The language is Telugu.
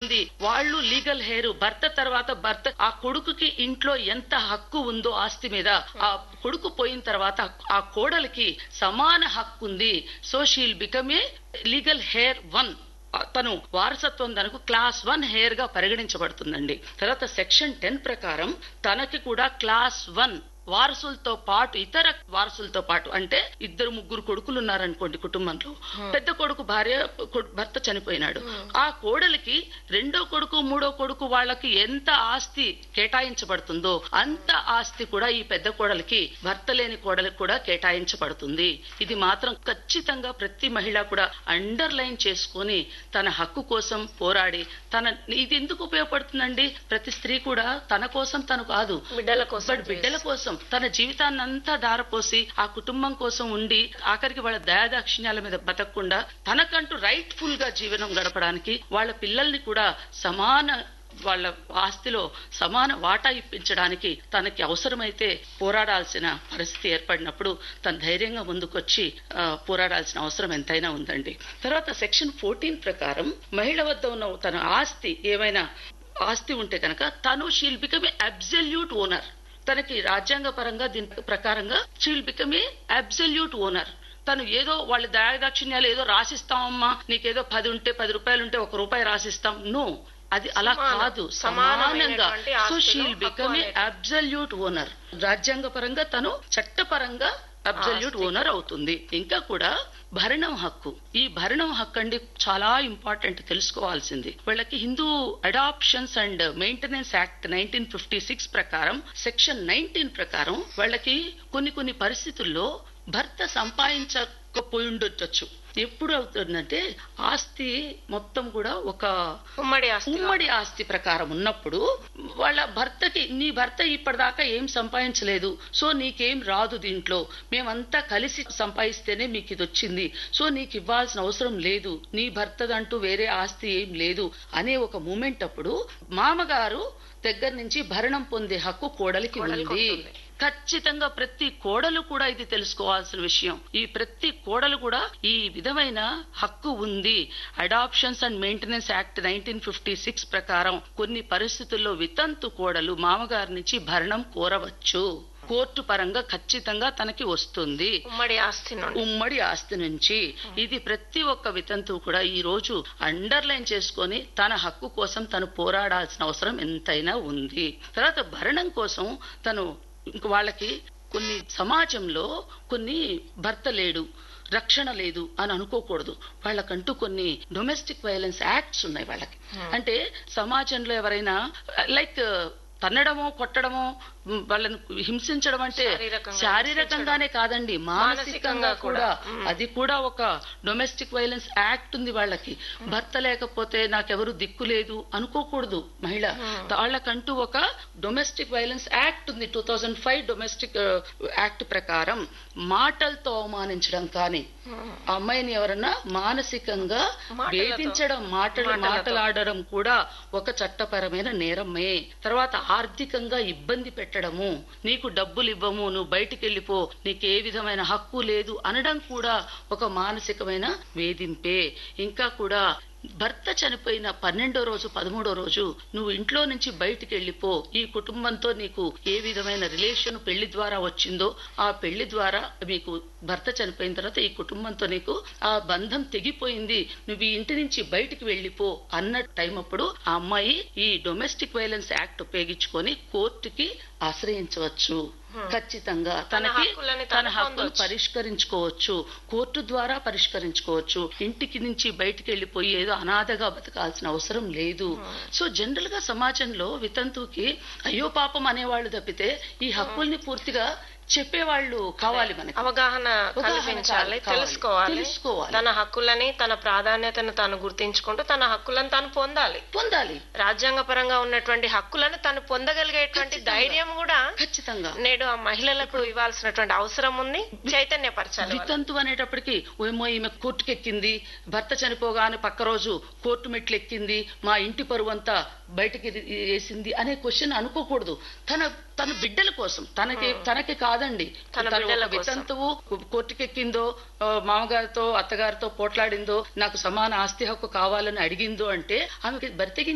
ఉంది వాళ్ళు లీగల్ హెయిర్ భర్త తర్వాత భర్త ఆ కొడుకుకి ఇంట్లో ఎంత హక్కు ఉందో ఆస్తి మీద ఆ కొడుకు పోయిన తర్వాత ఆ కోడలికి సమాన హక్కు ఉంది so she'll become a legal heir one తను వారసత్వం తనకు క్లాస్ వన్ హెయిర్ గా పరిగణించబడుతుందండి తర్వాత సెక్షన్ టెన్ ప్రకారం తనకి కూడా క్లాస్ వన్ వారసులతో పాటు ఇతర వారసులతో పాటు అంటే ఇద్దరు ముగ్గురు కొడుకులు ఉన్నారనుకోండి కుటుంబంలో పెద్ద కొడుకు భార్య కొ- భర్త చనిపోయినాడు ఆ కోడలికి రెండో కొడుకు మూడో కొడుకు వాళ్ళకి ఎంత ఆస్తి కేటాయించబడుతుందో అంత ఆస్తి కూడా ఈ పెద్ద కోడలికి భర్త లేని కోడలికి కూడా కేటాయించబడుతుంది ఇది మాత్రం ఖచ్చితంగా ప్రతి మహిళ కూడా అండర్ లైన్ చేసుకొని తన హక్కు కోసం పోరాడి తన ఇది ఎందుకు ఉపయోగపడుతుందండి ప్రతి స్త్రీ కూడా తన కోసం తను కాదు బిడ్డల కోసం బట్ బిడ్డల కోసం తన జీవితాన్ని అంతా దారపోసి ఆ కుటుంబం కోసం ఉండి ఆఖరికి వాళ్ళ దయాదాక్షిణ్యాల మీద బతకకుండా తనకంటూ రైట్ఫుల్ గా జీవనం గడపడానికి వాళ్ళ పిల్లల్ని కూడా సమాన వాళ్ళ ఆస్తిలో సమాన వాటా ఇప్పించడానికి తనకి అవసరమైతే పోరాడాల్సిన పరిస్థితి ఏర్పడినప్పుడు తన ధైర్యంగా ముందుకొచ్చి ఆ, పోరాడాల్సిన అవసరం ఎంతైనా ఉందండి తర్వాత సెక్షన్ ఫోర్టీన్ ప్రకారం మహిళ వద్ద ఉన్న తన ఆస్తి ఏమైనా ఆస్తి ఉంటే కనుక తను she'll become a absolute owner తనకి రాజ్యాంగ పరంగా దీని ప్రకారంగా she'll become a absolute owner తను ఏదో వాళ్ళ దయాదాక్షిణ్యాలు ఏదో రాసిస్తామమ్మా నీకేదో పది ఉంటే పది రూపాయలు ఉంటే ఒక రూపాయి రాసిస్తాం నో అది అలా సమానం. కాదు సమానంగా సమానమైనటువంటి సో ఆస్తిలో షీల్ హక్కు బికమ్ ఏ అనేది. అబ్జల్యూట్ ఓనర్ రాజ్యాంగ పరంగా తను చట్టపరంగా అబ్జల్యూట్ ఆస్తి. ఓనర్ అవుతుంది ఇంకా కూడా భరణం హక్కు ఈ భరణం హక్కు అండి చాలా ఇంపార్టెంట్ తెలుసుకోవాల్సింది వీళ్ళకి Hindu adoptions and maintenance act nineteen fifty six ప్రకారం సెక్షన్ నైన్టీన్ ప్రకారం వాళ్ళకి కొన్ని కొన్ని పరిస్థితుల్లో భర్త సంపాదించకపోయి ఉండొచ్చు ఎప్పుడు అవుతుందంటే ఆస్తి మొత్తం కూడా ఒక ఉమ్మడి ఆస్తి ఉమ్మడి ఆస్తి ప్రకారం ఉన్నప్పుడు వాళ్ళ భర్తకి నీ భర్త ఇప్పటిదాకా ఏం సంపాదించలేదు సో నీకేం రాదు దీంట్లో మేమంతా కలిసి సంపాదిస్తేనే మీకు ఇది వచ్చింది సో నీకు ఇవ్వాల్సిన అవసరం లేదు నీ భర్తదంటూ వేరే ఆస్తి ఏం లేదు అనే ఒక మూమెంట్ అప్పుడు మామగారు దగ్గర నుంచి భరణం పొందే హక్కు కోడలికి కోడలికి ఉంది ఉంటుంది. ఖచ్చితంగా ప్రతి కోడలు కూడా ఇది తెలుసుకోవాల్సిన విషయం ఈ ప్రతి కోడలు కూడా ఈ విధమైన హక్కు ఉంది adoptions and maintenance act nineteen fifty six ప్రకారం కొన్ని పరిస్థితుల్లో వితంతు కోడలు మామగారి నుంచి భరణం కోరవచ్చు కోర్టు పరంగా ఖచ్చితంగా తనకి వస్తుంది ఉమ్మడి ఆస్తి నుండి ఉమ్మడి ఆస్తి నుంచి ఇది ప్రతి ఒక్క వితంతువు కూడా ఈ రోజు అండర్లైన్ చేసుకొని తన హక్కు కోసం తను పోరాడాల్సిన అవసరం ఎంతైనా ఉంది తర్వాత భరణం కోసం తను ఇంక వాళ్ళకి కొన్ని సమాజంలో కొన్ని భర్త లేడు రక్షణ లేదు అని అనుకోకూడదు వాళ్ళకంటూ కొన్ని డొమెస్టిక్ వైలెన్స్ యాక్ట్స్ ఉన్నాయి వాళ్ళకి అంటే సమాజంలో ఎవరైనా లైక్ తన్నడమో కొట్టడమో మ్, వాళ్ళని హింసించడం అంటే శారీరకంగా శారీరకంగానే కాదండి మానసికంగా మానసికంగా కూడా కూడా. అది కూడా ఒక డొమెస్టిక్ వైలెన్స్ యాక్ట్ ఉంది వాళ్ళకి భర్త లేకపోతే నాకెవరు దిక్కు లేదు అనుకోకూడదు మహిళ వాళ్ళకంటూ ఒక డొమెస్టిక్ వైలెన్స్ యాక్ట్ ఉంది two thousand five domestic act ప్రకారం మాటలతో అవమానించడం కానీ ఆ అమ్మాయిని ఎవరన్నా మానసికంగా మాటలతో. వేధించడం మాటలు మాటలతో. మాటలాడడం కూడా ఒక చట్టపరమైన నేరమే తర్వాత ఆర్థికంగా ఇబ్బంది పెట్టడము నీకు డబ్బులు ఇవ్వము నువ్వు బయటికి వెళ్ళిపో నీకు ఏ విధమైన హక్కు లేదు అనడం కూడా ఒక మానసికమైన వేధింపే ఇంకా కూడా భర్త చనిపోయిన పన్నెండో రోజు పదమూడో రోజు నువ్వు ఇంట్లో నుంచి బయటికి వెళ్ళిపో ఈ కుటుంబంతో నీకు ఏ విధమైన రిలేషన్ పెళ్లి ద్వారా వచ్చిందో ఆ పెళ్లి ద్వారా మీకు భర్త చనిపోయిన తర్వాత ఈ కుటుంబంతో నీకు ఆ బంధం తెగిపోయింది నువ్వు ఈ ఇంటి నుంచి బయటికి వెళ్ళిపో అన్న టైం అప్పుడు ఆ అమ్మాయి ఈ డొమెస్టిక్ వైలెన్స్ యాక్ట్ ఉపయోగించుకొని కోర్టుకి ఆశ్రయించవచ్చు ఖచ్చితంగా తన తనకి హక్కులని తన తను హక్కులు పొందొచ్చు. పరిష్కరించుకోవచ్చు కోర్టు ద్వారా పరిష్కరించుకోవచ్చు ఇంటికి నుంచి బయటికి వెళ్ళిపోయి ఏదో అనాథగా బతకాల్సిన అవసరం లేదు సో జనరల్ గా సమాజంలో వితంతువుకి అయ్యో పాపం అనేవాళ్ళు తప్పితే ఈ హక్కుల్ని పూర్తిగా చెప్పేవాళ్ళు కావాలి మనకి అవగాహన అవగాహన కల్పించాలి కావాలి. తెలుసుకోవాలి తెలుసుకోవాలి. తన హక్కులని తన ప్రాధాన్యతను తాను గుర్తించుకుంటూ తన హక్కులను తాను పొందాలి పొందాలి రాజ్యాంగ పరంగా ఉన్నటువంటి హక్కులను తను పొందగలిగేటువంటి ఖచ్చితంగా. ధైర్యం కూడా ఖచ్చితంగా నేడు ఆ మహిళలకు ఇవ్వాల్సినటువంటి అవసరం ఉంది చైతన్యపరచాలి వాళ్ళని. వితంతు అనేటప్పటికి ఏమో ఈమె కోర్టుకు ఎక్కింది భర్త చనిపోగానే పక్క రోజు కోర్టు మెట్లు ఎక్కింది మా ఇంటి పరువు అంతా బయటికి వేసింది అనే క్వశ్చన్ అనుకోకూడదు తన తన బిడ్డల కోసం తనకి తనకి కాదండి తన తను బిడ్డల ఒక కోసం. వితంతువు కోర్టుకు ఎక్కిందో ఆ, మామగారితో అత్తగారితో పోట్లాడిందో నాకు సమాన ఆస్తి హక్కు కావాలని అడిగిందో అంటే ఆమెకి భర్తకి